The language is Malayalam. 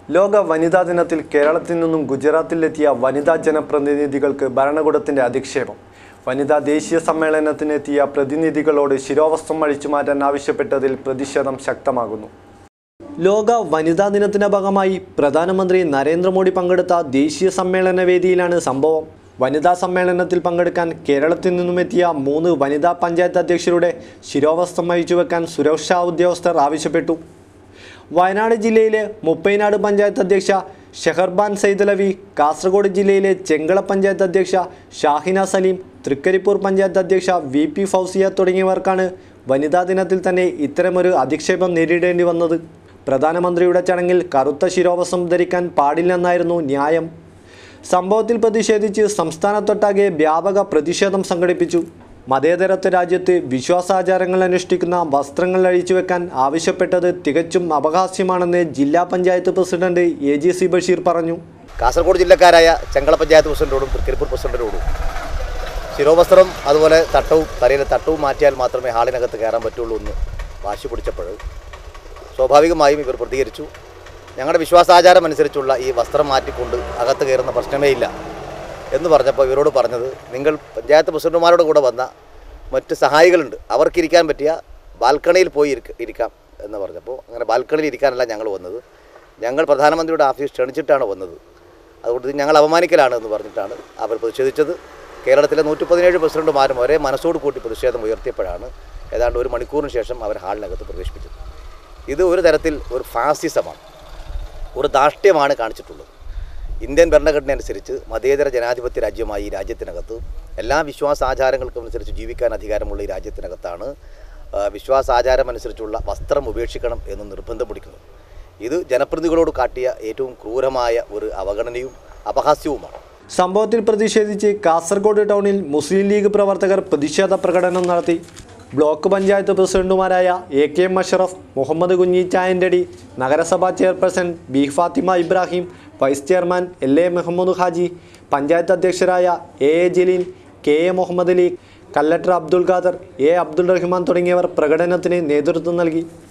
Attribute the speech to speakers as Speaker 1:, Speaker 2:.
Speaker 1: ലോക വനിതാ ദിനത്തിൽ കേരളത്തിൽ നിന്നും ഗുജറാത്തിലെത്തിയ വനിതാ ജനപ്രതിനിധികൾക്ക് ഭരണകൂടത്തിന്റെ അധിക്ഷേപം വനിതാ ദേശീയ സമ്മേളനത്തിനെത്തിയ പ്രതിനിധികളോട് ശിരോവസ്ത്രം അഴിച്ചുമാറ്റാൻ ആവശ്യപ്പെട്ടതിൽ പ്രതിഷേധം ശക്തമാകുന്നു ലോക വനിതാ ദിനത്തിന്റെ ഭാഗമായി പ്രധാനമന്ത്രി നരേന്ദ്രമോദി പങ്കെടുത്ത ദേശീയ സമ്മേളന വേദിയിലാണ് സംഭവം വനിതാ സമ്മേളനത്തിൽ പങ്കെടുക്കാൻ കേരളത്തിൽ നിന്നുമെത്തിയ മൂന്ന് വനിതാ പഞ്ചായത്ത് അധ്യക്ഷരുടെ ശിരോവസ്ത്രം അഴിച്ചുവെക്കാൻ സുരക്ഷാ ഉദ്യോഗസ്ഥർ ആവശ്യപ്പെട്ടു വയനാട് ജില്ലയിലെ മുപ്പൈനാട് പഞ്ചായത്ത് അധ്യക്ഷ ഷെഹർബാൻ സൈദലവി കാസർഗോഡ് ജില്ലയിലെ ചെങ്കള പഞ്ചായത്ത് അധ്യക്ഷ ഷാഹിന സലീം തൃക്കരിപ്പൂർ പഞ്ചായത്ത് അധ്യക്ഷ വി പി ഫൗസിയ തുടങ്ങിയവർക്കാണ് വനിതാ ദിനത്തിൽ തന്നെ ഇത്തരമൊരു അധിക്ഷേപം നേരിടേണ്ടി വന്നത് പ്രധാനമന്ത്രിയുടെ ചടങ്ങിൽ കറുത്ത ശിരോവസ്ത്രം ധരിക്കാൻ പാടില്ലെന്നായിരുന്നു ന്യായം സംഭവത്തിൽ പ്രതിഷേധിച്ച് സംസ്ഥാനത്തൊട്ടാകെ വ്യാപക പ്രതിഷേധം സംഘടിപ്പിച്ചു മതേതരത്വ രാജ്യത്ത് വിശ്വാസാചാരങ്ങൾ അനുഷ്ഠിക്കുന്ന വസ്ത്രങ്ങൾ അഴിച്ചു വെക്കാൻ ആവശ്യപ്പെട്ടത് തികച്ചും അപഹാസ്യമാണെന്ന് ജില്ലാ panchayat president A G C Basheer പറഞ്ഞു
Speaker 2: കാസർഗോഡ് ജില്ലക്കാരായ ചെങ്കള പഞ്ചായത്ത് പ്രസിഡന്റോടും തൃക്കരിപ്പൂർ പ്രസിഡന്റിനോടും ശിരോവസ്ത്രം അതുപോലെ തട്ടവും തലയിലെ തട്ടവും മാറ്റിയാൽ മാത്രമേ ഹാളിനകത്ത് കയറാൻ പറ്റുള്ളൂ എന്ന് വാശി പിടിച്ചപ്പോൾ സ്വാഭാവികമായും ഇവർ പ്രതികരിച്ചു ഞങ്ങളുടെ വിശ്വാസാചാരം അനുസരിച്ചുള്ള ഈ വസ്ത്രം മാറ്റിക്കൊണ്ട് അകത്ത് കയറുന്ന പ്രശ്നമേ ഇല്ല എന്ന് പറഞ്ഞപ്പോൾ ഇവരോട് പറഞ്ഞത് നിങ്ങൾ പഞ്ചായത്ത് പ്രസിഡന്റുമാരോട് കൂടെ വന്ന മറ്റ് സഹായികളുണ്ട് അവർക്കിരിക്കാൻ പറ്റിയ ബാൽക്കണിയിൽ പോയി ഇരിക്ക- ഇരിക്കാം എന്ന് പറഞ്ഞപ്പോൾ അങ്ങനെ ബാൽക്കണിയിൽ ഇരിക്കാനല്ല ഞങ്ങൾ വന്നത് ഞങ്ങൾ പ്രധാനമന്ത്രിയുടെ ഓഫീസ് ക്ഷണിച്ചിട്ടാണ് വന്നത് അതുകൊണ്ട് ഇത് ഞങ്ങൾ അപമാനിക്കലാണ് എന്ന് പറഞ്ഞിട്ടാണ് അവർ പ്രതിഷേധിച്ചത് കേരളത്തിലെ നൂറ്റി പതിനേഴ് പ്രസിഡന്റുമാരും ഒരേ മനസ്സോട് കൂട്ടി പ്രതിഷേധം ഉയർത്തിയപ്പോഴാണ് ഏതാണ്ട് ഒരു മണിക്കൂറിന് ശേഷം അവർ ഹാളിനകത്ത് പ്രവേശിപ്പിച്ചത് ഇത് ഒരു തരത്തിൽ ഒരു ഫാസിസമാണ് ഒരു ധാർഷ്ട്യമാണ് കാണിച്ചിട്ടുള്ളത് ഇന്ത്യൻ ഭരണഘടന അനുസരിച്ച് മതേതര ജനാധിപത്യ രാജ്യമായി ഈ രാജ്യത്തിനകത്ത് എല്ലാ വിശ്വാസാചാരങ്ങൾക്കും അനുസരിച്ച് ജീവിക്കാൻ അധികാരമുള്ള ഈ രാജ്യത്തിനകത്താണ് ആ, വിശ്വാസാചാരം അനുസരിച്ചുള്ള വസ്ത്രം ഉപേക്ഷിക്കണം എന്ന് നിർബന്ധം പിടിക്കുന്നത് ഇത് ജനപ്രതിനിധികളോട് കാട്ടിയ ഏറ്റവും ക്രൂരമായ ഒരു അവഗണനയും അപഹാസ്യവുമാണ്
Speaker 1: സംഭവത്തിൽ പ്രതിഷേധിച്ച് കാസർഗോഡ് ടൗണിൽ മുസ്ലിം ലീഗ് പ്രവർത്തകർ പ്രതിഷേധ പ്രകടനം നടത്തി ബ്ലോക്ക് പഞ്ചായത്ത് പ്രസിഡന്റുമാരായ A K M Ashraf Muhammad Kunhi ചായൻ്റെടി നഗരസഭാ chairperson B Fathima Ibrahim vice chairman L A Muhammad Haji panchayat അധ്യക്ഷരായ A A Jaleel K A Muhammad Ali Kallatra Abdul Khader A Abdul Rahman തുടങ്ങിയവർ പ്രകടനത്തിന് നേതൃത്വം നൽകി